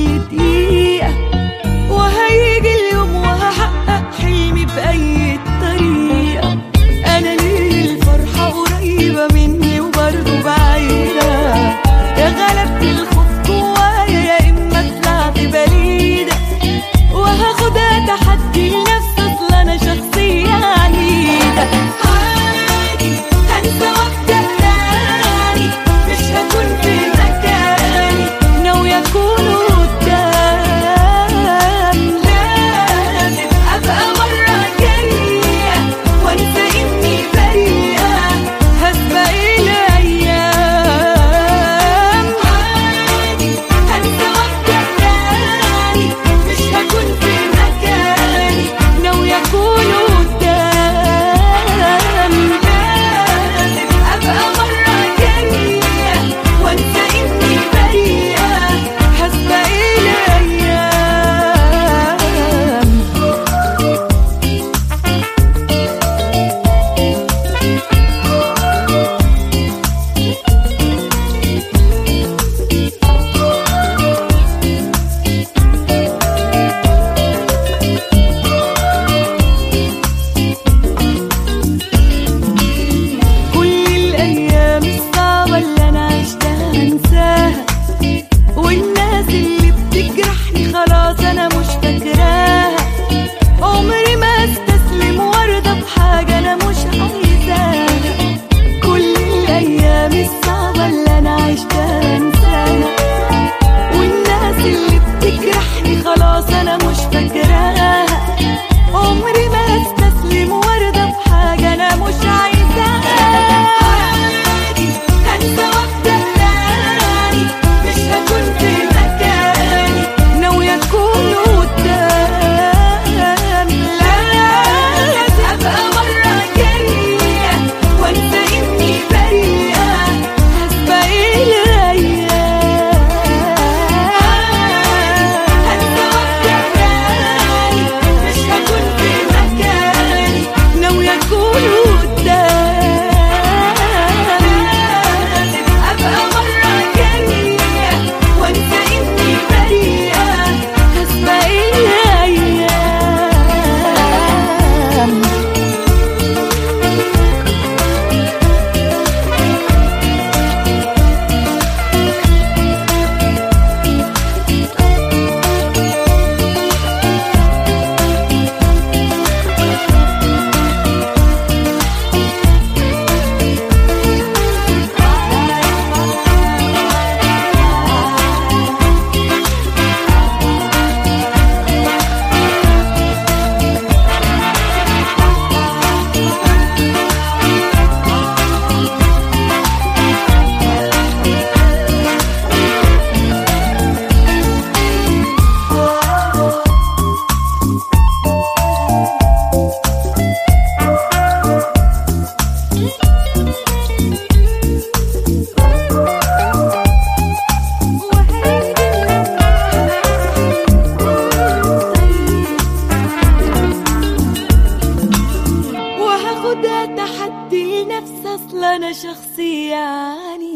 كل دقيقة وهيجي اليوم وهحقق حلمي بأي طريقة أنا ليه الفرحة قريبة مني وبرضه بعيدة يا غلبت الخوف جوايا يا إما طلعت بليدة وهاخدها تحدي لنفسي أصل أنا شخصية عنيدة عادي هنسى وأبدأ تاني مش هكون في مكاني ناوية أكون قدام لازم أبقى مرة جاية وأنسى إني بريئة هسبق الأيام عادي هنسى وأبدأ تاني مش هكون في مكاني ناوية أكون قدام لازم أبقى مرة جاية وأنسى إني بريئة هسبق الأيام كل الأيام الصعبة اللي أنا عشتها هنساها والناس اللي بتجرحني خلاص أنا مش فاكراها عمري ما استسلم وارضى بحاجة أنا مش عايزاها كل الأيام الصعبة اللي أنا عشتها هنساها والناس اللي بتجرحني خلاص أنا مش فاكراها عمري ما استسلم وارضى بحاجة أنا مش عايزاها عادي هنسى وابدأ تاني مش هكون في مكاني ناوية أكون قدام لازم أبقى مرة جاية وأنسى إني بريئة هسبق الأيام هنسى وابدأ تاني مش هكون في مكاني ناوية أكون قدام لازم أبقى مرة جاية وأنسى إني بريئة هسبق الأيام وهاخدها تحدي لنفسي اصل انا شخصية عنيدة